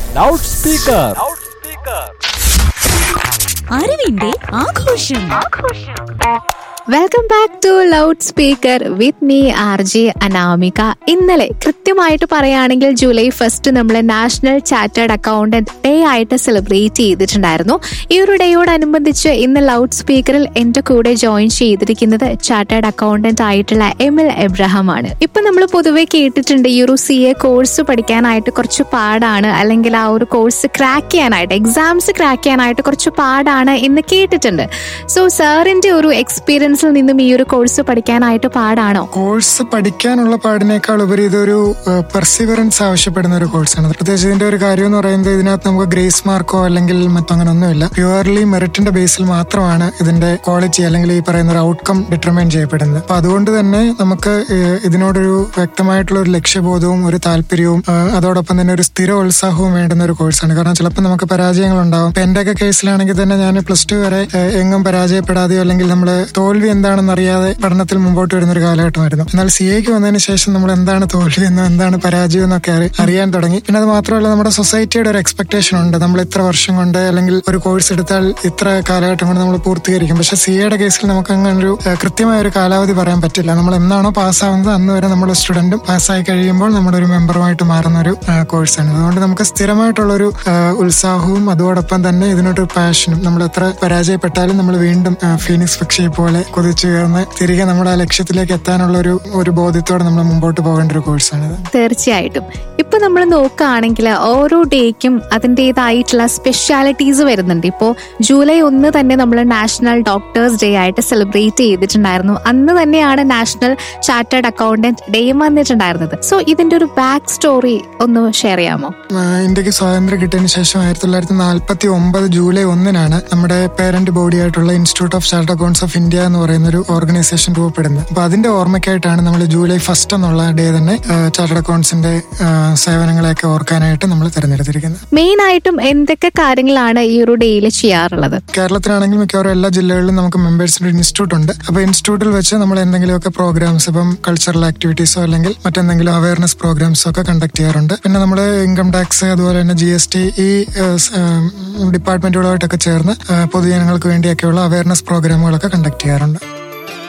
loud speaker അറിവിന്റെ ആഘോഷം welcome back to loud speaker with me R J Anamika ഇന്നലെ കൃത്യമായിട്ട് പറയുകയാണെങ്കിൽ ജൂലൈ ഫസ്റ്റ് നമ്മൾ നാഷണൽ ചാർട്ടേഡ് അക്കൗണ്ടന്റ് ഡേ ആയിട്ട് സെലിബ്രേറ്റ് ചെയ്തിട്ടുണ്ടായിരുന്നു ഈ ഒരു ഡേയോടനുബന്ധിച്ച് ഇന്ന് ലൗഡ് സ്പീക്കറിൽ എന്റെ കൂടെ ജോയിൻ ചെയ്തിരിക്കുന്നത് ചാർട്ടേഡ് അക്കൗണ്ടന്റ് ആയിട്ടുള്ള എം എൽ എബ്രഹാം ആണ് ഇപ്പൊ നമ്മൾ പൊതുവെ കേട്ടിട്ടുണ്ട് ഈ ഒരു സി എ കോഴ്സ് പഠിക്കാനായിട്ട് കുറച്ച് പാടാണ് അല്ലെങ്കിൽ ആ ഒരു കോഴ്സ് ക്രാക്ക് ചെയ്യാനായിട്ട് എക്സാംസ് ക്രാക്ക് ചെയ്യാനായിട്ട് കുറച്ച് പാടാണ് എന്ന് കേട്ടിട്ടുണ്ട് സോ സാറിന്റെ ഒരു എക്സ്പീരിയൻസിൽ നിന്നും ഈ ഒരു കോഴ്സ് പഠിക്കാനായിട്ട് പാടാണോ കോഴ്സ് പഠിക്കാനുള്ള പാടിനേക്കാൾ ഉപരി ഇതൊരു പെർസിവറൻസ് ആവശ്യപ്പെടുന്ന ഒരു കോഴ്സാണ് പ്രത്യേകിച്ച് ഇതിന്റെ ഒരു കാര്യം എന്ന് പറയുന്നത് ഇതിനകത്ത് നമുക്ക് ഗ്രേസ് മാർക്കോ അല്ലെങ്കിൽ മറ്റോ അങ്ങനെ ഒന്നുമില്ല പ്യുവർലി മെറിറ്റിന്റെ ബേസിൽ മാത്രമാണ് ഇതിന്റെ ക്വാളിറ്റി അല്ലെങ്കിൽ ഈ പറയുന്ന ഒരു ഔട്ട്കം ഡിറ്റർമൈൻ ചെയ്യപ്പെടുന്നത് അപ്പൊ അതുകൊണ്ട് തന്നെ നമുക്ക് ഏഹ്, ഇതിനോടൊരു വ്യക്തമായിട്ടുള്ള ഒരു ലക്ഷ്യബോധവും ഒരു താല്പര്യവും ഏഹ്, അതോടൊപ്പം തന്നെ ഒരു സ്ഥിര ഉത്സാഹവും വേണ്ടുന്ന ഒരു കോഴ്സാണ് കാരണം ചിലപ്പോൾ നമുക്ക് പരാജയങ്ങൾ ഉണ്ടാവും ഇപ്പൊ എന്റെയൊക്കെ കേസിലാണെങ്കിൽ തന്നെ ഞാൻ പ്ലസ് ടു വരെ ഏഹ്, എങ്ങും പരാജയപ്പെടാതെയോ അല്ലെങ്കിൽ നമ്മൾ തോൽവി എന്താണെന്ന് അറിയാതെ പഠനത്തിൽ മുമ്പോട്ട് വരുന്ന ഒരു കാലഘട്ടമായിരുന്നു എന്നാൽ സി എക്ക് വന്നതിന് ശേഷം നമ്മൾ എന്താണ് തോൽവി എന്നും എന്താണ് പരാജയം എന്നൊക്കെ അറി- അറിയാൻ തുടങ്ങി പിന്നെ അത് മാത്രമല്ല നമ്മുടെ സൊസൈറ്റിയുടെ ഒരു എക്സ്പെക്ടേഷൻ ഉണ്ട് നമ്മൾ ഇത്ര വർഷം കൊണ്ട് അല്ലെങ്കിൽ ഒരു കോഴ്സ് എടുത്താൽ ഇത്ര കാലഘട്ടം കൊണ്ട് നമ്മൾ പൂർത്തീകരിക്കും പക്ഷെ സി എയുടെ കേസിൽ നമുക്ക് അങ്ങനെ ഒരു ഏഹ്, കൃത്യമായ ഒരു കാലാവധി പറയാൻ പറ്റില്ല നമ്മൾ എന്നാണോ പാസ്സാവുന്നത് അന്ന് വരെ നമ്മൾ സ്റ്റുഡന്റും പാസ്സായി കഴിയുമ്പോൾ നമ്മുടെ ഒരു മെമ്പറുമായിട്ട് മാറുന്ന ഒരു കോഴ്സാണ് അതുകൊണ്ട് നമുക്ക് സ്ഥിരമായിട്ടുള്ള ഒരു ഉത്സാഹവും അതോടൊപ്പം തന്നെ ഇതിനൊരു പാഷനും നമ്മൾ എത്ര പരാജയപ്പെട്ടാലും നമ്മൾ വീണ്ടും ആ, ഫീനിക്സ് പക്ഷിയെ പോലെ കുതിച്ചുയർന്ന് തിരികെ നമ്മുടെ ആ ലക്ഷ്യത്തിലേക്ക് എത്താനുള്ള ഒരു ഒരു ബോധ്യത്തോടെ നമ്മൾ മുമ്പോട്ട് പോകേണ്ട ഒരു കോഴ്സാണിത് തീർച്ചയായിട്ടും ഇപ്പൊ നമ്മൾ നോക്കുകയാണെങ്കിൽ ഓരോ ഡേക്കും അതിൻ്റെതായിട്ടുള്ള സ്പെഷ്യാലിറ്റീസ് വരുന്നുണ്ട് ഇപ്പോൾ ജൂലൈ ഒന്ന് തന്നെ നമ്മൾ നാഷണൽ ഡോക്ടേഴ്സ് ഡേ ആയിട്ട് സെലിബ്രേറ്റ് ചെയ്തിട്ടുണ്ടായിരുന്നു അന്ന് തന്നെയാണ് നാഷണൽ ചാർട്ടേഡ് അക്കൗണ്ടന്റ് ഡേയും വന്നിട്ടുണ്ടായിരുന്നത് സോ ഇതിന്റെ ഒരു ബാക്ക് സ്റ്റോറി ഒന്ന് ഷെയർ ചെയ്യാമോ ആ, ഇന്ത്യക്ക് സ്വാതന്ത്ര്യം കിട്ടിയതിന് ശേഷം ആയിരത്തി തൊള്ളായിരത്തി നാൽപ്പത്തി ഒമ്പത് ജൂലൈ ഒന്നിനാണ് നമ്മുടെ പേരന്റ് ബോഡി ആയിട്ടുള്ള institute of charter accounts of India എന്ന് പറയുന്ന ഒരു ഓർഗനൈസേഷൻ രൂപപ്പെടുന്നത് അപ്പൊ അതിന്റെ ഓർമ്മയ്ക്കായിട്ടാണ് നമ്മൾ ജൂലൈ ഫസ്റ്റ് എന്നുള്ള ഡേ തന്നെ ചാർട്ടർ അക്കൗണ്ട്സിന്റെ ആ, സേവനങ്ങളെയൊക്കെ ഓർക്കാനായിട്ട് നമ്മൾ തിരഞ്ഞെടുത്തിരിക്കുന്നത് മെയിൻ ആയിട്ടും എന്തൊക്കെ കാര്യങ്ങളാണ് ഈ ഒരു ഡേയിൽ ചെയ്യാറുള്ളത് കേരളത്തിലാണെങ്കിൽ മിക്കവാറും എല്ലാ ജില്ലകളിലും നമുക്ക് മെമ്പേഴ്സിന്റെ ഇൻസ്റ്റിറ്റ്യൂട്ട് ഉണ്ട് അപ്പൊ ഇൻസ്റ്റിറ്റ്യൂട്ടിൽ വെച്ച് നമ്മൾ എന്തെങ്കിലുമൊക്കെ പ്രോഗ്രാംസ് ഇപ്പം കൾച്ചറൽ ആക്ടിവിറ്റീസോ അല്ലെങ്കിൽ മറ്റെന്തെങ്കിലും അവയർനെസ് പ്രോഗ്രാംസോ ഒക്കെ കണ്ടക്ട് ചെയ്യാറുണ്ട് പിന്നെ നമ്മൾ ഇൻകം ടാക്സ് അതുപോലെ തന്നെ ജി എസ് ടി ഈ ഡിപ്പാർട്ട്മെന്റുകളുമായിട്ടൊക്കെ ചേർന്ന് ആ, പൊതുജനങ്ങൾക്ക് വേണ്ടിയൊക്കെയുള്ള അവയർനെസ് പ്രോഗ്രാമുകളൊക്കെ കണ്ടക്ട് ചെയ്യാറുണ്ട്